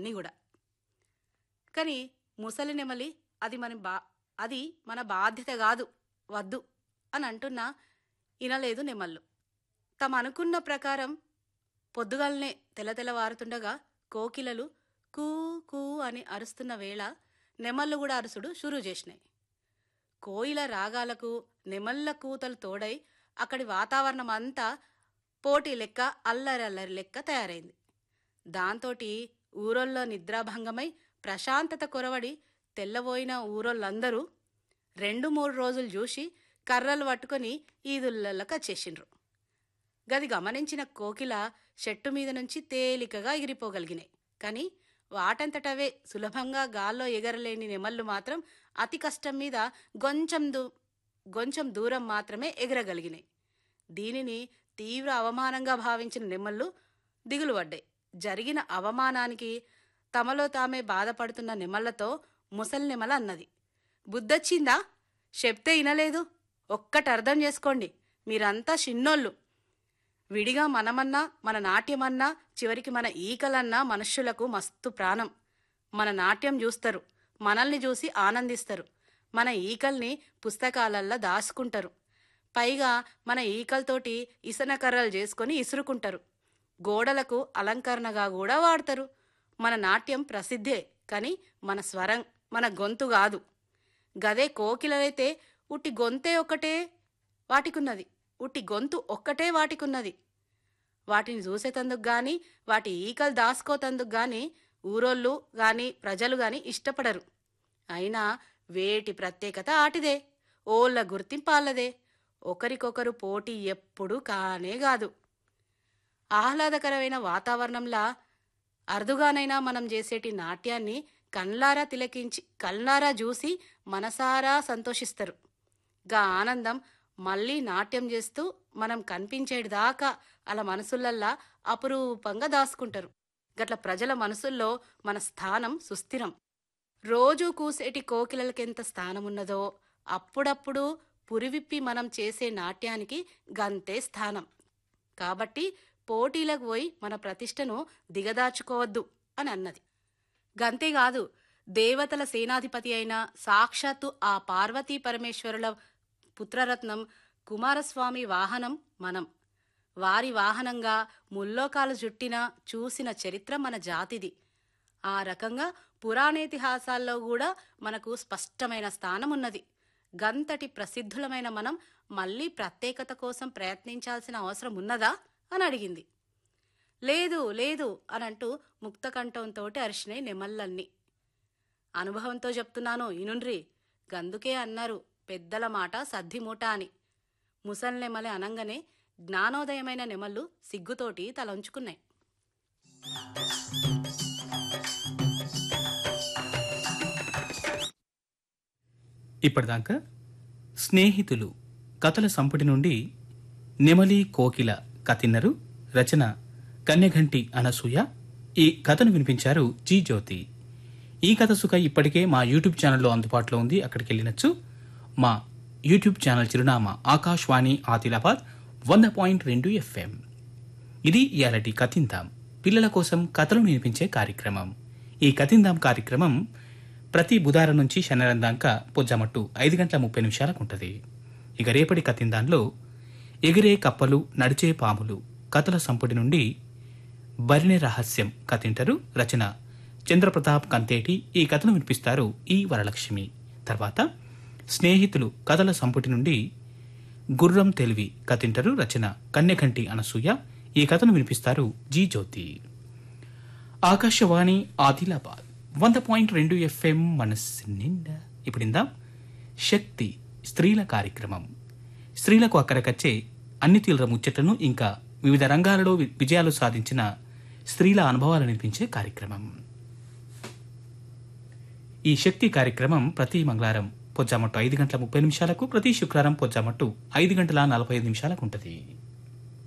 ఇవన్నీ కూడా కానీ ముసలి నెమలి అది మన బా అది మన బాధ్యత కాదు వద్దు అని అంటున్నా వినలేదు నెమళ్ళు తమ అనుకున్న ప్రకారం పొద్దుగాలనే తెల్ల తెల్లవారుతుండగా కోకిలలు కూ కూ అని అరుస్తున్న వేళ నెమళ్ళు కూడా అరుసుడు షురూ చేసినాయి కోయిల రాగాలకు నెమళ్ళ కూతలు తోడై అక్కడి వాతావరణం అంతా పోటీ లెక్క అల్లరి అల్లరి లెక్క తయారైంది దాంతోటి ఊరోల్లో నిద్రాభంగమై ప్రశాంతత కొరవడి తెల్లబోయిన ఊరోళ్ళందరూ రెండు మూడు రోజులు చూసి కర్రలు పట్టుకొని ఈదుళ్ళకి వచ్చేసిండ్రు గది గమనించిన కోకిల చెట్టు మీద నుంచి తేలికగా ఎగిరిపోగలిగినాయి కానీ వాటంతటవే సులభంగా గాల్లో ఎగరలేని నెమళ్ళు మాత్రం అతి కష్టం మీద కొంచెం దూ కొంచెం దూరం మాత్రమే ఎగరగలిగినాయి దీనిని తీవ్ర అవమానంగా భావించిన నెమళ్ళు దిగులు పడ్డాయి జరిగిన అవమానానికి తమలో తామే బాధపడుతున్న నెమళ్లతో ముసలి నెమల అన్నది బుద్ధొచ్చిందా చెప్తే వినలేదు ఒక్కటి అర్థం చేసుకోండి మీరంతా చిన్నోళ్ళు విడిగా మనమన్నా మన నాట్యమన్నా చివరికి మన ఈకలన్నా మనుష్యులకు మస్తు ప్రాణం మన నాట్యం చూస్తారు మనల్ని చూసి ఆనందిస్తారు మన ఈకల్ని పుస్తకాలల్లో దాచుకుంటారు పైగా మన ఈకలతోటి ఇసనకర్రలు చేసుకొని ఇసురుకుంటారు గోడలకు అలంకరణగా కూడా వాడతారు మన నాట్యం ప్రసిద్ధే కానీ మన స్వరం మన గొంతు కాదు గదే కోకిలైతే ఉట్టి గొంతే ఒక్కటే వాటికున్నది ఉట్టి గొంతు ఒక్కటే వాటికున్నది వాటిని చూసేతందుకు గాని వాటి ఈకలు దాసుకోతందుకు గాని ఊరోళ్ళు గాని ప్రజలు గాని ఇష్టపడరు అయినా వేటి ప్రత్యేకత ఆటిదే ఓళ్ళ గుర్తింపు ఆళ్ళదే ఒకరికొకరు పోటీ ఎప్పుడూ కానే కాదు ఆహ్లాదకరమైన వాతావరణంలా అరుదుగానైనా మనం చేసేటి నాట్యాన్ని కళ్ళారా తిలకించి కళ్ళారా చూసి మనసారా సంతోషిస్తారు గా ఆనందం మళ్ళీ నాట్యం చేస్తూ మనం కనిపించేదాకా అలా మనసులల్లా అపురూపంగా దాసుకుంటారు గట్ల ప్రజల మనసుల్లో మన స్థానం సుస్థిరం రోజూ కూసేటి కోకిలలకెంత స్థానమున్నదో అప్పుడప్పుడు పురివిప్పి మనం చేసే నాట్యానికి గంతే స్థానం కాబట్టి పోటీలకు పోయి మన ప్రతిష్టను దిగదాచుకోవద్దు అని అన్నది గంతేకాదు దేవతల సేనాధిపతి అయిన సాక్షాత్తు ఆ పార్వతీ పరమేశ్వరుల పుత్రరత్నం కుమారస్వామి వాహనం మనం వారి వాహనంగా ముల్లోకాలు జుట్టిన చూసిన చరిత్ర మన జాతిది ఆ రకంగా పురాణేతిహాసాల్లో కూడా మనకు స్పష్టమైన స్థానం ఉన్నది గంతటి ప్రసిద్ధులమైన మనం మళ్ళీ ప్రత్యేకత కోసం ప్రయత్నించాల్సిన అవసరం ఉన్నదా అని అడిగింది లేదు లేదు అనంటూ ముక్తకంఠంతోటి అరిచినాయి నెమళ్ళన్నీ అనుభవంతో చెప్తున్నాను ఇనుండ్రి గందుకే అన్నారు పెద్దల మాట సద్దిమూట అని ముసలి నెమలి అనంగానే జ్ఞానోదయమైన నెమళ్ళు సిగ్గుతోటి తలంచుకున్నాయి ఇప్పటిదాకా స్నేహితులు కథల సంపుటి నుండి నెమలి కోకిల కథిన్నరు రచన కన్యఘంటి అనసూయ ఈ కథను వినిపించారు జీ జ్యోతి ఈ కథ సుఖ ఇప్పటికే మా యూట్యూబ్ ఛానల్లో అందుబాటులో ఉంది అక్కడికి వెళ్ళినచ్చు మా యూట్యూబ్ ఛానల్ చిరునామా ఆకాశవాణి ఆదిలాబాద్ వంద పాయింట్ రెండు ఎఫ్ఎం ఇది ఇయాలటి కథిందాం పిల్లల కోసం కథలు వినిపించే కార్యక్రమం ఈ కథిందాం కార్యక్రమం ప్రతి బుధవారం నుంచి శనివారం దాకా పొజ్జమట్టు ఐదు గంటల ముప్పై నిమిషాలకు ఉంటుంది ఇక రేపటి కథిందాంలో ఎగిరే కప్పలు నడిచే పాములు కథల సంపుటి నుండి బరిణె రహస్యం కథింటారు రచన చంద్రప్రతాప్ కంతేటి ఈ కథను వినిపిస్తారు ఈ వరలక్ష్మి తర్వాత స్నేహితులు కథల సంపుటి నుండి గుర్రం తెలివి కథింటారు రచన కన్యకంటి అనసూయ ఈ కథను వినిపిస్తారు జీ జ్యోతి ఆకాశవాణి ఆదిలాబాద్ వంద పాయింట్ రెండు ఎఫ్ఎం మనస్సు నిండా ఇప్పుడిందాం శక్తి స్త్రీల కార్యక్రమం స్త్రీలకు అక్కడకచ్చే అన్ని తీవ్ర ముచ్చట్లను ఇంకా వివిధ రంగాలలో వి- విజయాలు సాధించిన స్త్రీల అనుభవాలు వినిపించే కార్యక్రమం ఈ శక్తి కార్యక్రమం ప్రతి మంగళవారం పొజ్జామట్టు ఐదు గంటల ముప్పై నిమిషాలకు ప్రతి శుక్రవారం పొజ్జామట్టు ఐదు గంటల నలభై ఐదు నిమిషాలకు ఉంటుంది